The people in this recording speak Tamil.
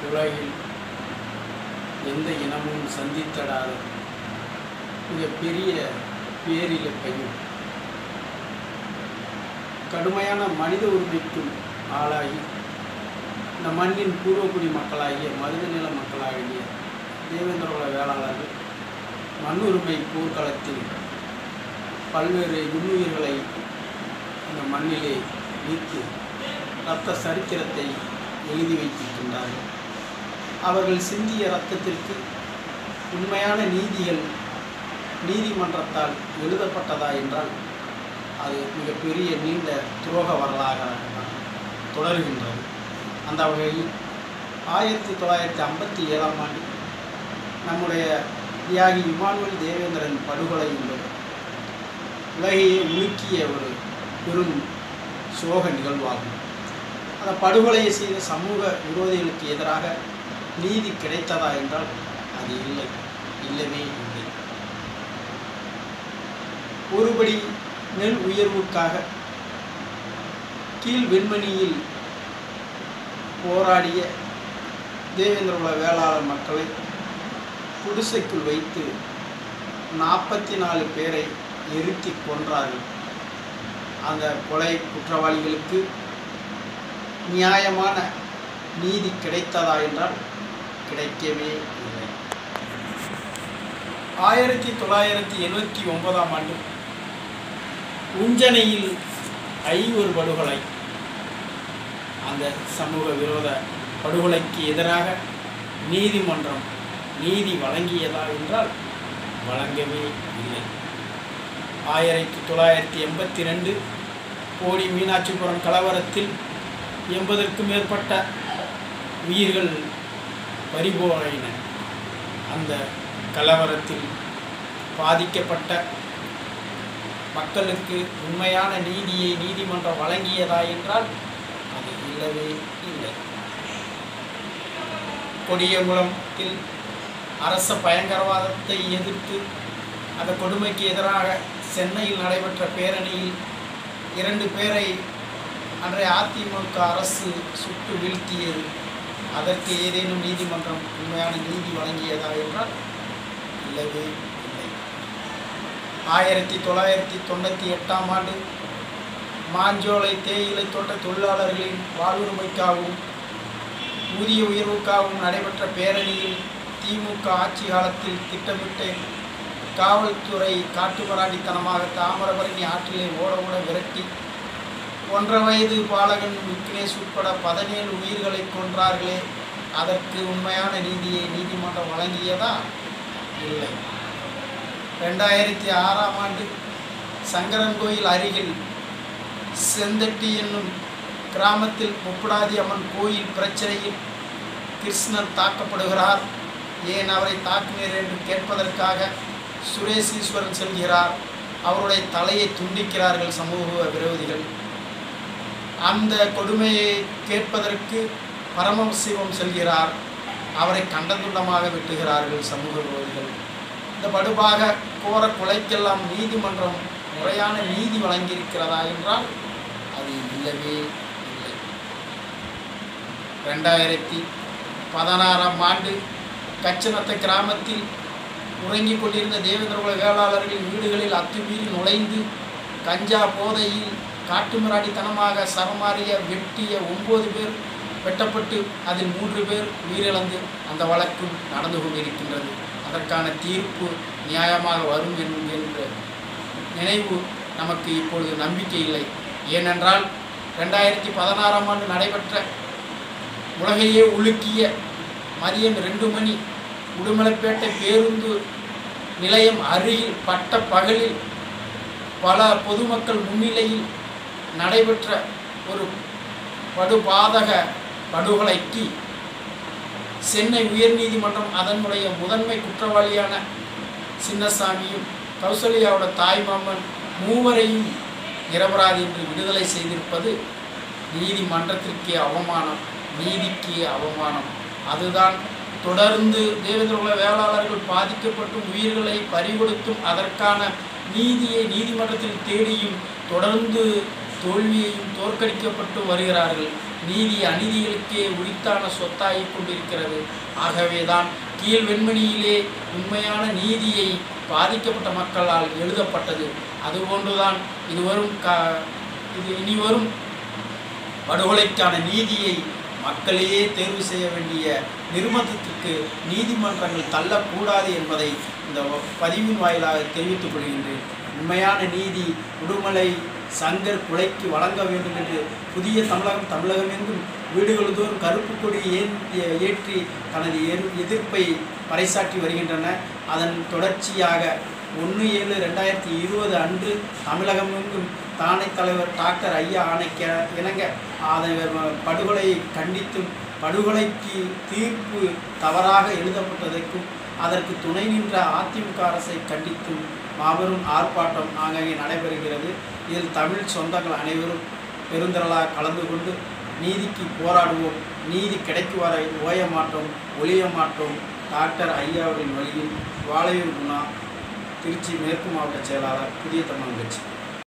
உலகில் எந்த இனமும் சந்தித்தடாத மிகப்பெரிய பேரிழப்பையும் கடுமையான மனித உரிமைக்கும் ஆளாகி இந்த மண்ணின் பூர்வக்குடி மக்களாகிய மருதநில மக்களாகிய தேவேந்திரகுல வேளாளர்கள் மண்ணுரிமை போர்க்களத்தில் பல்வேறு நுண்ணுயிர்களை இந்த மண்ணிலே நீத்து இரத்த சரித்திரத்தை எழுதி வைத்திருக்கின்றார்கள் அவர்கள் சிந்திய இரத்தத்திற்கு உண்மையான நீதிகள் நீதிமன்றத்தால் எழுதப்பட்டதா என்றால் அது மிகப்பெரிய நீண்ட துரோக வரலாக தொடர்கின்றது அந்த வகையில் ஆயிரத்தி தொள்ளாயிரத்தி ஐம்பத்தி ஏழாம் ஆண்டு நம்முடைய தியாகி இமானுவல் தேவேந்திரன் படுகொலை என்பது உலகையே உலுக்கிய ஒரு பெரும் சோக நிகழ்வாகும் அந்த படுகொலையை செய்த சமூக விரோதிகளுக்கு எதிராக நீதி கிடைத்ததா என்றால் அது இல்லை இல்லவே இல்லை ஒருபடி நெல் உயர்வுக்காக கீழ் வெண்மணியில் போராடிய தேவேந்திரகுல வேளாளர் மக்களை குடிசைக்குள் வைத்து நாற்பத்தி நாலு பேரை எரித்தி கொன்றார்கள் அந்த கொலை குற்றவாளிகளுக்கு நியாயமான நீதி கிடைத்ததா என்றால் கிடைக்கவே இல்லை ஆயிரத்தி தொள்ளாயிரத்தி எழுபத்தி ஒன்பதாம் ஆண்டு உஞ்சனையில் ஐவர் படுகொலை அந்த சமூக விரோத படுகொலைக்கு எதிராக நீதிமன்றம் நீதி வழங்கியதா என்றால் வழங்கவே இல்லை ஆயிரத்தி தொள்ளாயிரத்தி எண்பத்தி ரெண்டு கோடி மீனாட்சிபுரம் கலவரத்தில் எண்பதற்கும் மேற்பட்ட உயிர்கள் பறிபோயின அந்த கலவரத்தில் பாதிக்கப்பட்ட மக்களுக்கு உண்மையான நீதியை நீதிமன்றம் வழங்கியதா என்றால் அது இல்லவே இல்லை கொடியகுளத்தில் அரச பயங்கரவாதத்தை எதிர்த்து அந்த கொடுமைக்கு எதிராக சென்னையில் நடைபெற்ற பேரணியில் இரண்டு பேரை அன்றைய அதிமுக அரசு சுட்டு வீழ்த்தியது அதற்கு ஏதேனும் நீதிமன்றம் உண்மையான நீதி வழங்கியதா என்றால் இல்லவே இல்லை ஆயிரத்தி தொள்ளாயிரத்தி தொண்ணூற்றி எட்டாம் ஆண்டு மாஞ்சோலை தேயிலை தோட்ட தொழிலாளர்களின் வாழ்வுரிமைக்காகவும் ஊதிய உயர்வுக்காகவும் நடைபெற்ற பேரணியில் திமுக ஆட்சி காலத்தில் திட்டமிட்டு காவல்துறை காட்டுமிராண்டித்தனமாக தாமிரபரணி ஆற்றிலே ஓட ஓட விரட்டி ஒன்றரை வயது பாலகன் விக்னேஷ் உட்பட பதினேழு உயிர்களை கொன்றார்களே அதற்கு உண்மையான நீதியை நீதிமன்றம் வழங்கியதா இல்லை ரெண்டாயிரத்தி ஆறாம் ஆண்டு சங்கரன்கோயில் அருகில் செந்தட்டி என்னும் கிராமத்தில் முப்படாதி அம்மன் கோயில் பிரச்சனையில் கிருஷ்ணன் தாக்கப்படுகிறார் ஏன் அவரை தாக்கினீர் என்று கேட்பதற்காக சுரேஷ் ஈஸ்வரன் செல்கிறார் அவருடைய தலையை துண்டிக்கிறார்கள் சமூக விரோதிகள் அந்த கொடுமையை கேட்பதற்கு பரமசிவம் செல்கிறார் அவரை கண்டதுண்டமாக வெட்டுகிறார்கள் சமூக விரோதிகள் இந்த படுபாக கோர கொலைக்கெல்லாம் நீதிமன்றம் முறையான நீதி வழங்கியிருக்கிறதா என்றால் அது இல்லவே இல்லை ரெண்டாயிரத்தி பதினாறாம் ஆண்டு கச்சனத்த கிராமத்தில் உறங்கிக் கொண்டிருந்த தேவேந்திரகுல வேளாளர்களின் வீடுகளில் அத்துமீறி நுழைந்து கஞ்சா போதையில் காட்டுமிராண்டித்தனமாக சரமாறிய வெட்டிய ஒன்பது பேர் வெட்டப்பட்டு அதில் மூன்று பேர் உயிரிழந்து அந்த வழக்கும் நடந்து கொண்டிருக்கின்றது அதற்கான தீர்ப்பு நியாயமாக வரும் என்கின்ற நினைவு நமக்கு இப்பொழுது நம்பிக்கை இல்லை ஏனென்றால் ரெண்டாயிரத்தி பதினாறாம் ஆண்டு நடைபெற்ற உலகையே உலுக்கிய மதியம் ரெண்டு மணி உடுமலைப்பேட்டை பேருந்து நிலையம் அருகில் பட்ட பகலில் பல பொதுமக்கள் முன்னிலையில் நடைபெற்ற ஒரு படுபாதக படுகொலைக்கு சென்னை உயர்நீதிமன்றம் அதனுடைய முதன்மை குற்றவாளியான சின்னசாமியும் கௌசல்யாவோட தாய்மாமன் மூவரையும் நிரபராதி என்று விடுதலை செய்திருப்பது நீதிமன்றத்திற்கே அவமானம் நீதிக்கு அவமானம் அதுதான் தொடர்ந்து தேவேந்திரகுல வேளாளர்கள் பாதிக்கப்பட்டும் உயிர்களை பறிகொடுத்தும் அதற்கான நீதியை நீதிமன்றத்தில் தேடியும் தொடர்ந்து தோல்வியையும் தோற்கடிக்கப்பட்டு வருகிறார்கள் நீதி அநீதிகளுக்கே உரித்தான சொத்தாகிக் கொண்டிருக்கிறது ஆகவேதான் கீழ் வெண்மணியிலே உண்மையான நீதியை பாதிக்கப்பட்ட மக்களால் எழுதப்பட்டது அதுபோன்றுதான் இதுவரும் க இது இனி வரும் படுகொலைக்கான நீதியை மக்களையே தேர்வு செய்ய வேண்டிய நிர்பந்தத்திற்கு நீதிமன்றங்கள் தள்ளக்கூடாது என்பதை இந்த பதிவின் வாயிலாக தெரிவித்துக் கொள்கின்றேன் உண்மையான நீதி உடுமலை சங்கர் கொலைக்கு வழங்க வேண்டும் என்று புதிய தமிழகம் தமிழகமெங்கும் வீடுகளதோறும் கருப்பு கொடி ஏன் ஏற்றி தனது எதிர்- எதிர்ப்பை பறைசாற்றி வருகின்றன அதன் தொடர்ச்சியாக ஒன்று ஏழு ரெண்டாயிரத்தி இருபது அன்று தமிழகமெங்கும் தானை தலைவர் டாக்டர் ஐயா ஆணைக்க இணங்க அதை படுகொலையை கண்டித்தும் படுகொலைக்கு தீர்ப்பு தவறாக எழுதப்பட்டதற்கும் அதற்கு துணை நின்ற அதிமுக அரசை கண்டித்தும் மாபெரும் ஆர்ப்பாட்டம் ஆங்காங்கே நடைபெறுகிறது இதில் தமிழ் சொந்தங்கள் அனைவரும் பெருந்திரளாக கலந்து கொண்டு நீதிக்கு போராடுவோம் நீதி கிடைக்கும் வரை ஓய மாட்டோம் ஒளிய மாட்டோம் டாக்டர் ஐயாவின் வழியில் வாழையூர் குணா திருச்சி மேற்கு மாவட்ட செயலாளர் புதிய தமிழ் கட்சி